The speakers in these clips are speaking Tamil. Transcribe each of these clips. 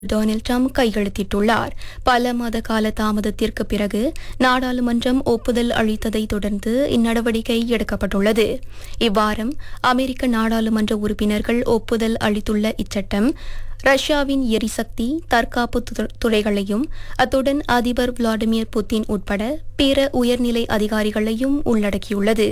டொனால்ட் ட்ரம்ப் கையெழுத்திட்டுள்ளார் பல மாத கால தாமதத்திற்கு பிறகு நாடாளுமன்றம் ஒப்புதல் அளித்ததை தொடர்ந்து இந்நடவடிக்கை எடுக்கப்பட்டுள்ளது இவ்வாரம் அமெரிக்க நாடாளுமன்ற உறுப்பினர்கள் ஒப்புதல் அளித்துள்ள இச்சட்டம் ரஷ்யாவின் எரிசக்தி தற்காப்பு து- துறைகளையும் அத்துடன் அதிபர் விளாடிமிர் புட்டின் உட்பட பிற உயர்நிலை அதிகாரிகளையும் உள்ளடக்கியுள்ளது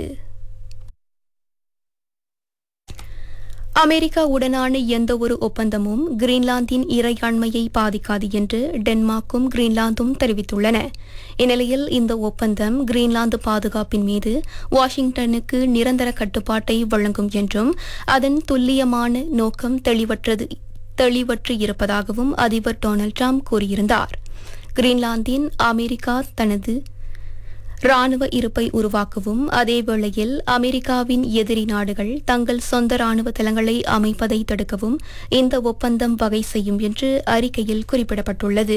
அமெரிக்காவுடனான எந்தவொரு ஒப்பந்தமும் கிரீன்லாந்தின் இறையாண்மையை பாதிக்காது என்று டென்மார்க்கும் கிரீன்லாந்தும் தெரிவித்துள்ளன இந்நிலையில் இந்த ஒப்பந்தம் கிரீன்லாந்து பாதுகாப்பின் மீது வாஷிங்டனுக்கு நிரந்தர கட்டுப்பாட்டை வழங்கும் என்றும் அதன் துல்லியமான நோக்கம் தெளிவற்றது தெளிவற்று இருப்பதாகவும் அதிபர் டொனால்ட் ட்ரம்ப் கூறியிருந்தார் கிரீன்லாந்தின் அமெரிக்கா தனது ராணுவ இருப்பை உருவாக்கவும் அதேவேளையில் அமெரிக்காவின் எதிரி நாடுகள் தங்கள் சொந்த ராணுவ தளங்களை அமைப்பதை தடுக்கவும் இந்த ஒப்பந்தம் வகை செய்யும் என்று அறிக்கையில் குறிப்பிடப்பட்டுள்ளது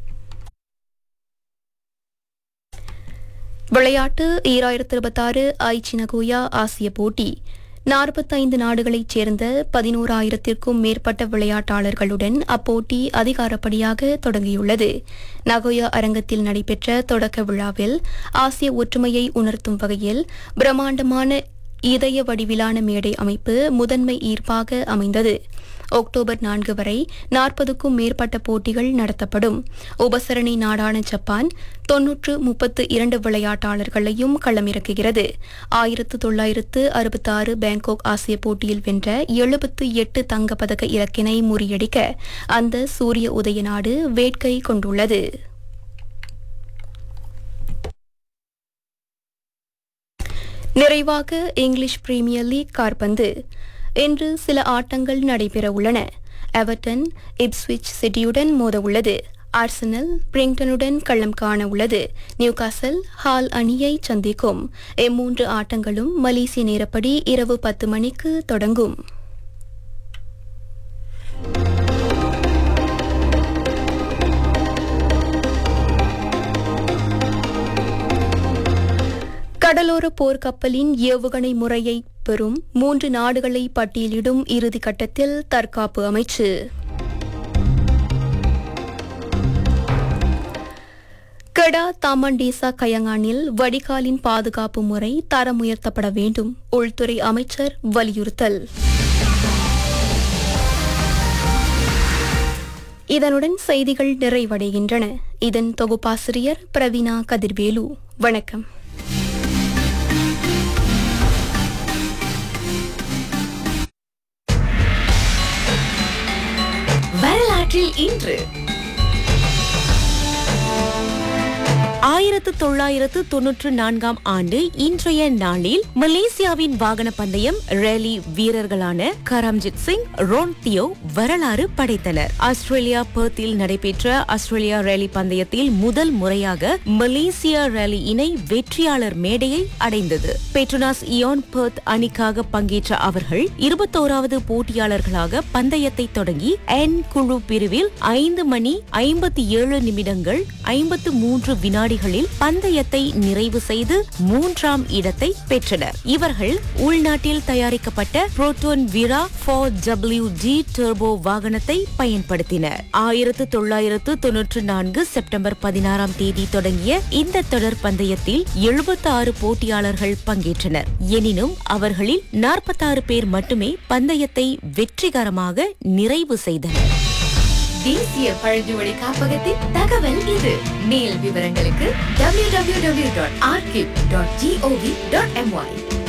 விளையாட்டு ஈராயிரத்தி இருபத்தாறு ஐச்சி நகோயா ஆசிய போட்டி நாற்பத்தைந்து நாடுகளைச் சேர்ந்த பதினோராயிரத்திற்கும் மேற்பட்ட விளையாட்டாளர்களுடன் அப்போட்டி அதிகாரப்படியாக தொடங்கியுள்ளது நகோயா அரங்கத்தில் நடைபெற்ற தொடக்க விழாவில் ஆசிய ஒற்றுமையை உணர்த்தும் வகையில் பிரம்மாண்டமான இதய வடிவிலான மேடை அமைப்பு முதன்மை ஈர்ப்பாக அமைந்தது அக்டோபர் நான்கு வரை நாற்பதுக்கும் மேற்பட்ட போட்டிகள் நடத்தப்படும் உபசரணை நாடான ஜப்பான் தொன்னூற்று முப்பத்து இரண்டு விளையாட்டாளர்களையும் களமிறக்குகிறது ஆயிரத்து தொள்ளாயிரத்து அறுபத்தி ஆறு பேங்காக் ஆசிய போட்டியில் வென்ற எழுபத்து எட்டு தங்கப்பதக்க இலக்கினை முறியடிக்க அந்த சூரிய உதய நாடு வேட்கை கொண்டுள்ளது நிறைவாக இங்கிலீஷ் பிரீமியர் லீக் கார்பந்து இன்று சில ஆட்டங்கள் நடைபெற உள்ளன எவர்டன் இப்ஸ்விச் சிட்டியுடன் மோத உள்ளது ஆர்சனல் பிரிங்டனுடன் களம் காண உள்ளது நியூகாசல் ஹால் அணியை சந்திக்கும் இம்மூன்று ஆட்டங்களும் மலேசிய நேரப்படி இரவு பத்து மணிக்கு தொடங்கும் கடலோர போர்க்கப்பலின் ஏவுகணை முறையை பெறும் மூன்று நாடுகளை பட்டியலிடும் இறுதி கட்டத்தில் தற்காப்பு அமைச்சு கெடா தாமண்டேசா கயங்கானில் வடிகாலின் பாதுகாப்பு முறை தரம் உயர்த்தப்பட வேண்டும் உள்துறை அமைச்சர் வலியுறுத்தல் இதனுடன் செய்திகள் நிறைவடைகின்றன இதன் தொகுப்பாசிரியர் பிரவீனா கதிர்வேலு வணக்கம் வரலாற்றில் இன்று ஆயிரத்து தொள்ளாயிரத்து தொன்னூற்று நான்காம் ஆண்டு இன்றைய நாளில் மலேசியாவின் வாகன பந்தயம் ரேலி வீரர்களான கரம்ஜித் சிங் ரோன் தியோ வரலாறு படைத்தனர் ஆஸ்திரேலியா பெர்த்தில் நடைபெற்ற ஆஸ்திரேலியா ரேலி பந்தயத்தில் முதல் முறையாக மலேசியா ரேலி இணை வெற்றியாளர் மேடையை அடைந்தது பெட்ரோனாஸ் இயான் பெர்த் அணிக்காக பங்கேற்ற அவர்கள் இருபத்தோராவது போட்டியாளர்களாக பந்தயத்தை தொடங்கி என் குழு பிரிவில் ஐந்து மணி ஐம்பத்தி ஏழு நிமிடங்கள் ஐம்பத்து மூன்று வினாடிகளில் பந்தயத்தை நிறைவு செய்து மூன்றாம் இடத்தை பெற்றனர் இவர்கள் உள்நாட்டில் தயாரிக்கப்பட்ட Proton Wira four W D turbo வாகனத்தை பயன்படுத்தினர் ஆயிரத்து தொள்ளாயிரத்து தொன்னூற்று நான்கு செப்டம்பர் பதினாறாம் தேதி தொடங்கிய இந்த தொடர் பந்தயத்தில் எழுபத்தி ஆறு போட்டியாளர்கள் பங்கேற்றனர் எனினும் அவர்களில் நாற்பத்தாறு பேர் மட்டுமே பந்தயத்தை வெற்றிகரமாக நிறைவு செய்தனர் தேசிய பழங்குடி காப்பகத்தின் தகவல் இது மேல் விவரங்களுக்கு www.archive.gov.my